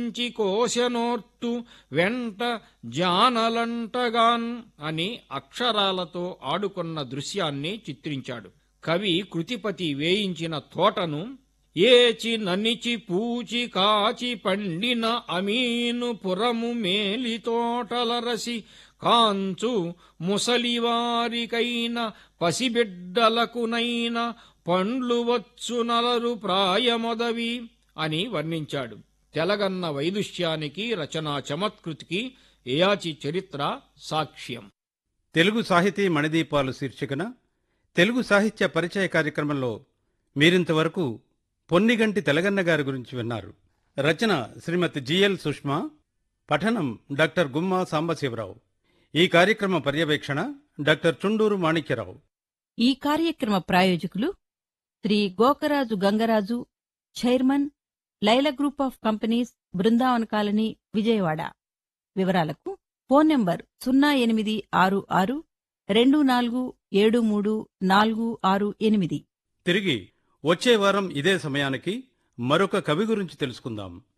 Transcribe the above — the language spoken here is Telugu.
చి కోశనోర్తు వెంట జానలంటగాన్ అని అక్షరాలతో ఆడుకున్న దృశ్యాన్ని చిత్రించాడు కవి కృతిపతి వేయించిన తోటను ఏచి ననిచి పూచి కాచి పండిన అమీను పురము మేలి తోటలరసి కాంచు ముసలివారికైన పసిబిడ్డలకునైన పండ్లు వచ్చు నలరు ప్రాయమొదవి అని వర్ణించాడు తెలగన్న వైదుష్యానికి రచనా చమత్కృతికి ఏయాచి చరిత్ర సాక్ష్యం తెలుగు సాహితీ మణిదీపాలు శీర్షికన తెలుగు సాహిత్య పరిచయ కార్యక్రమంలో మీరింతవరకు పొన్నిగంటి తెలగన్న గారి గురించి విన్నారు రచన శ్రీమతి జిఎల్ సుష్మా పఠనం డాక్టర్ గుమ్మా సాంబశివరావు ఈ కార్యక్రమ పర్యవేక్షణ డాక్టర్ చుండూరు మాణిక్యరావు ఈ కార్యక్రమ ప్రాయోజకులు Shri Gokaraju Gangaraju chairman Laila group of companies Brindavan colony Vijayawada వివరాలకు ఫోన్ నంబర్ సున్నా ఎనిమిది ఆరు ఆరు రెండు నాలుగు ఏడు మూడు నాలుగు ఆరు ఎనిమిది తిరిగి వచ్చే వారం ఇదే సమయానికి మరొక కవి గురించి తెలుసుకుందాం